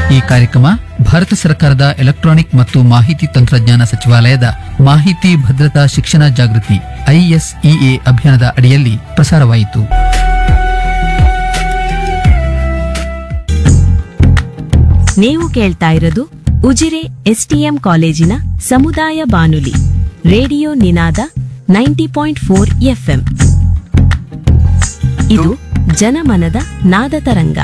ಈ ಕಾರ್ಯಕ್ರಮ ಭಾರತ ಸರ್ಕಾರದ ಎಲೆಕ್ಟ್ರಾನಿಕ್ ಮತ್ತು ಮಾಹಿತಿ ತಂತ್ರಜ್ಞಾನ ಸಚಿವಾಲಯದ ಮಾಹಿತಿ ಭದ್ರತಾ ಶಿಕ್ಷಣ ಜಾಗೃತಿ ಐಎಸ್ಇಎ ಅಭಿಯಾನದ ಅಡಿಯಲ್ಲಿ ಪ್ರಸಾರವಾಯಿತು ನೀವು ಕೇಳ್ತಾ ಇರೋದು ಉಜಿರೆ ಎಸ್ಟಿಎಂ ಕಾಲೇಜಿನ ಸಮುದಾಯ ಬಾನುಲಿ radio Ninada ninety point four FM ಇದು ಜನಮನದ ನಾದ ತರಂಗ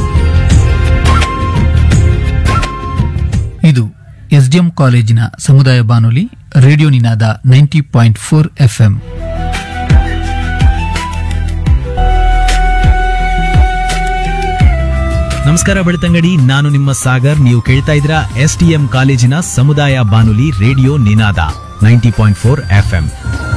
ಇದು ಎಸ್ಡಿಎಂ ಕಾಲೇಜಿನ ಸಮುದಾಯ ಬಾನುಲಿ radio Ninada ninety point four FM ನಮಸ್ಕಾರ ಬೆಳ್ತಂಗಡಿ ನಾನು ನಿಮ್ಮ ಸಾಗರ್ ನೀವು ಕೇಳ್ತಾ ಇದ್ರ ಎಸ್ ಟಿ ಎಂ ಕಾಲೇಜಿನ ಸಮುದಾಯ ಬಾನುಲಿ radio Ninada ninety point four F M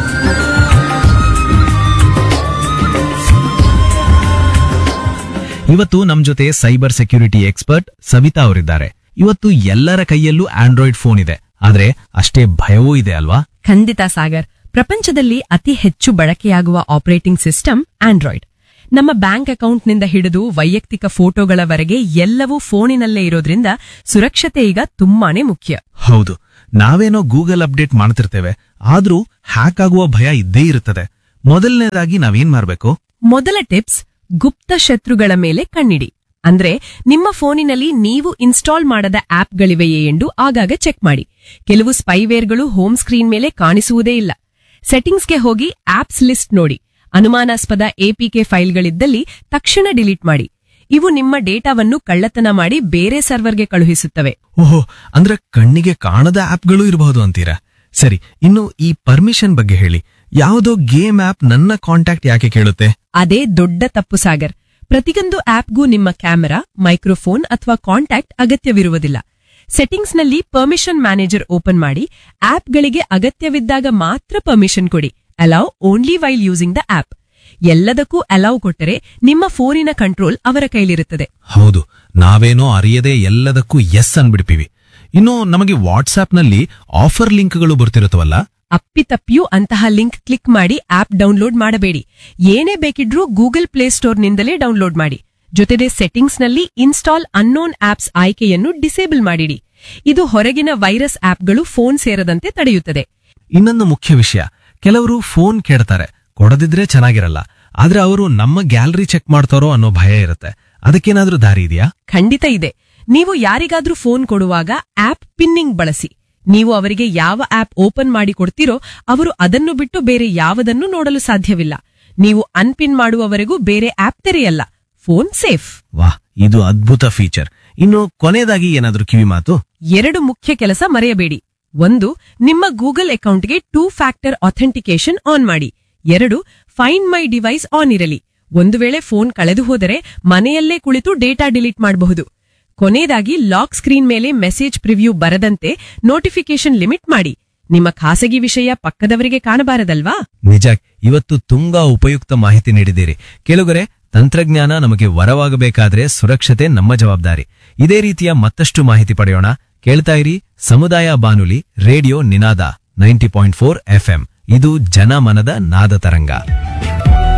ಇವತ್ತು ನಮ್ ಜೊತೆ ಸೈಬರ್ ಸೆಕ್ಯೂರಿಟಿ ಎಕ್ಸ್ಪರ್ಟ್ ಸವಿತಾ ಅವರಿದ್ದಾರೆ ಇವತ್ತು ಎಲ್ಲರ ಕೈಯಲ್ಲೂ ಆಂಡ್ರಾಯ್ಡ್ ಫೋನ್ ಇದೆ ಆದ್ರೆ ಅಷ್ಟೇ ಭಯವೂ ಇದೆ ಅಲ್ವಾ ಖಂಡಿತ ಸಾಗರ್ ಪ್ರಪಂಚದಲ್ಲಿ ಅತಿ ಹೆಚ್ಚು ಬಳಕೆಯಾಗುವ ಆಪರೇಟಿಂಗ್ ಸಿಸ್ಟಮ್ ಆಂಡ್ರಾಯ್ಡ್ ನಮ್ಮ ಬ್ಯಾಂಕ್ ಅಕೌಂಟ್ನಿಂದ ಹಿಡಿದು ವೈಯಕ್ತಿಕ ಫೋಟೋಗಳವರೆಗೆ ಎಲ್ಲವೂ ಫೋನಿನಲ್ಲೇ ಇರೋದ್ರಿಂದ ಸುರಕ್ಷತೆ ಈಗ ತುಂಬಾನೇ ಮುಖ್ಯ ಹೌದು ನಾವೇನೋ ಗೂಗಲ್ ಅಪ್ಡೇಟ್ ಮಾಡ್ತಿರ್ತೇವೆ ಆದ್ರೂ ಹ್ಯಾಕ್ ಆಗುವ ಭಯ ಇದ್ದೇ ಇರುತ್ತದೆ ಮೊದಲನೇದಾಗಿ ನಾವೇನ್ ಮಾಡ್ಬೇಕು ಮೊದಲ ಟಿಪ್ಸ್ ಗುಪ್ತ ಶತ್ರುಗಳ ಮೇಲೆ ಕಣ್ಣಿಡಿ ಅಂದ್ರೆ ನಿಮ್ಮ ಫೋನಿನಲ್ಲಿ ನೀವು ಇನ್ಸ್ಟಾಲ್ ಮಾಡದ ಆಪ್ಗಳಿವೆಯೇ ಎಂದು ಆಗಾಗ ಚೆಕ್ ಮಾಡಿ ಕೆಲವು ಸ್ಪೈವೇರ್ಗಳು ಹೋಮ್ ಸ್ಕ್ರೀನ್ ಮೇಲೆ ಕಾಣಿಸುವುದೇ ಇಲ್ಲ ಸೆಟ್ಟಿಂಗ್ಸ್ಗೆ ಹೋಗಿ ಆಪ್ಸ್ ಲಿಸ್ಟ್ ನೋಡಿ ಅನುಮಾನಾಸ್ಪದ ಎಪಿಕೆ ಫೈಲ್ಗಳಿದ್ದಲ್ಲಿ ತಕ್ಷಣ ಡಿಲೀಟ್ ಮಾಡಿ ಇವು ನಿಮ್ಮ ಡೇಟಾವನ್ನು ಕಳ್ಳತನ ಮಾಡಿ ಬೇರೆ ಸರ್ವರ್ಗೆ ಕಳುಹಿಸುತ್ತವೆ ಓಹೋ ಅಂದ್ರೆ ಕಣ್ಣಿಗೆ ಕಾಣದ ಆಪ್ಗಳು ಇರಬಹುದು ಅಂತೀರಾ ಸರಿ ಇನ್ನು ಈ ಪರ್ಮಿಷನ್ ಬಗ್ಗೆ ಹೇಳಿ ಯಾವುದೋ ಗೇಮ್ ಆಪ್ ನನ್ನ ಕಾಂಟ್ಯಾಕ್ಟ್ ಯಾಕೆ ಕೇಳುತ್ತೆ ಅದೇ ದೊಡ್ಡ ತಪ್ಪು ಸಾಗರ್ ಪ್ರತಿಯೊಂದು ಆಪ್ಗೂ ನಿಮ್ಮ ಕ್ಯಾಮೆರಾ ಮೈಕ್ರೋಫೋನ್ ಅಥವಾ ಕಾಂಟ್ಯಾಕ್ಟ್ ಅಗತ್ಯವಿರುವುದಿಲ್ಲ ಸೆಟ್ಟಿಂಗ್ಸ್ನಲ್ಲಿ ಪರ್ಮಿಷನ್ ಮ್ಯಾನೇಜರ್ ಓಪನ್ ಮಾಡಿ ಆಪ್ಗಳಿಗೆ ಅಗತ್ಯವಿದ್ದಾಗ ಮಾತ್ರ ಪರ್ಮಿಷನ್ ಕೊಡಿ allow only while using the app ಎಲ್ಲದಕ್ಕೂ ಅಲೌ ಕೊಟ್ಟರೆ ನಿಮ್ಮ ಫೋನಿನ ಕಂಟ್ರೋಲ್ ಅವರ ಕೈಲಿರುತ್ತದೆ ಹೌದು ನಾವೇನೋ ಅರಿಯದೆ ಎಲ್ಲದಕ್ಕೂ ಎಸ್ ಅನ್ಬಿಡ್ತೀವಿ ಇನ್ನು ನಮಗೆ ವಾಟ್ಸ್ಆಪ್ನಲ್ಲಿ ಆಫರ್ ಲಿಂಕ್ಗಳು ಬರ್ತಿರುತ್ತವಲ್ಲ ಅಪ್ಪಿತಪ್ಪಿಯೂ ಅಂತಹ ಲಿಂಕ್ ಕ್ಲಿಕ್ ಮಾಡಿ ಆಪ್ ಡೌನ್ಲೋಡ್ ಮಾಡಬೇಡಿ ಏನೇ ಬೇಕಿದ್ರೂ ಗೂಗಲ್ ಪ್ಲೇಸ್ಟೋರ್ನಿಂದಲೇ ಡೌನ್ಲೋಡ್ ಮಾಡಿ ಜೊತೆಗೆ ಸೆಟ್ಟಿಂಗ್ಸ್ನಲ್ಲಿ ಇನ್ಸ್ಟಾಲ್ ಅನ್ನೋನ್ ಆಪ್ಸ್ ಆಯ್ಕೆಯನ್ನು ಡಿಸೇಬಲ್ ಮಾಡಿಡಿ ಇದು ಹೊರಗಿನ ವೈರಸ್ ಆಪ್ಗಳು ಫೋನ್ ಸೇರದಂತೆ ತಡೆಯುತ್ತದೆ ಇನ್ನೊಂದು ಮುಖ್ಯ ವಿಷಯ ಕೆಲವರು ಫೋನ್ ಕೇಳ್ತಾರೆ ಕೊಡದಿದ್ರೆ ಚೆನ್ನಾಗಿರಲ್ಲ ಆದ್ರೆ ಅವರು ನಮ್ಮ ಗ್ಯಾಲರಿ ಚೆಕ್ ಮಾಡ್ತಾರೋ ಅನ್ನೋ ಭಯ ಇರುತ್ತೆ ಅದಕ್ಕೇನಾದ್ರೂ ದಾರಿ ಇದೆಯಾ ಖಂಡಿತ ಇದೆ ನೀವು ಯಾರಿಗಾದ್ರೂ ಫೋನ್ ಕೊಡುವಾಗ ಆಪ್ ಪಿನ್ನಿಂಗ್ ಬಳಸಿ ನೀವು ಅವರಿಗೆ ಯಾವ ಆಪ್ ಓಪನ್ ಮಾಡಿ ಕೊಡ್ತೀರೋ ಅವರು ಅದನ್ನು ಬಿಟ್ಟು ಬೇರೆ ಯಾವುದನ್ನು ನೋಡಲು ಸಾಧ್ಯವಿಲ್ಲ ನೀವು ಅನ್ಪಿನ್ ಮಾಡುವವರೆಗೂ ಬೇರೆ ಆಪ್ ತೆರೆಯಲ್ಲ ಫೋನ್ ಸೇಫ್ ವಾಹ್ ಇದು ಅದ್ಭುತ ಫೀಚರ್ ಇನ್ನು ಕೊನೆಯದಾಗಿ ಏನಾದ್ರೂ ಕಿವಿ ಮಾತು ಎರಡು ಮುಖ್ಯ ಕೆಲಸ ಮರೆಯಬೇಡಿ ಒಂದು ನಿಮ್ಮ ಗೂಗಲ್ ಅಕೌಂಟ್ಗೆ ಟೂ ಫ್ಯಾಕ್ಟರ್ ಅಥೆಂಟಿಕೇಶನ್ ಆನ್ ಮಾಡಿ ಎರಡು ಫೈಂಡ್ ಮೈ ಡಿವೈಸ್ ಆನ್ ಇರಲಿ ಒಂದು ವೇಳೆ ಫೋನ್ ಕಳೆದು ಹೋದರೆ ಮನೆಯಲ್ಲೇ ಕುಳಿತು ಡೇಟಾ ಡಿಲೀಟ್ ಮಾಡಬಹುದು ಕೊನೆಯದಾಗಿ ಲಾಕ್ ಸ್ಕ್ರೀನ್ ಮೇಲೆ ಮೆಸೇಜ್ ಪ್ರಿವ್ಯೂ ಬರದಂತೆ ನೋಟಿಫಿಕೇಶನ್ ಲಿಮಿಟ್ ಮಾಡಿ ನಿಮ್ಮ ಖಾಸಗಿ ವಿಷಯ ಪಕ್ಕದವರಿಗೆ ಕಾಣಬಾರದಲ್ವಾ ನಿಜ ಇವತ್ತು ತುಂಬಾ ಉಪಯುಕ್ತ ಮಾಹಿತಿ ನೀಡಿದ್ದೀರಿ ಕೇಳುಗರೆ ತಂತ್ರಜ್ಞಾನ ನಮಗೆ ವರವಾಗಬೇಕಾದ್ರೆ ಸುರಕ್ಷತೆ ನಮ್ಮ ಜವಾಬ್ದಾರಿ ಇದೇ ರೀತಿಯ ಮತ್ತಷ್ಟು ಮಾಹಿತಿ ಪಡೆಯೋಣ ಕೇಳ್ತಾ ಇರಿ ಸಮುದಾಯ ಬಾನುಲಿ radio Ninada ninety point four FM ಇದು ಜನಮನದ ನಾದ ತರಂಗ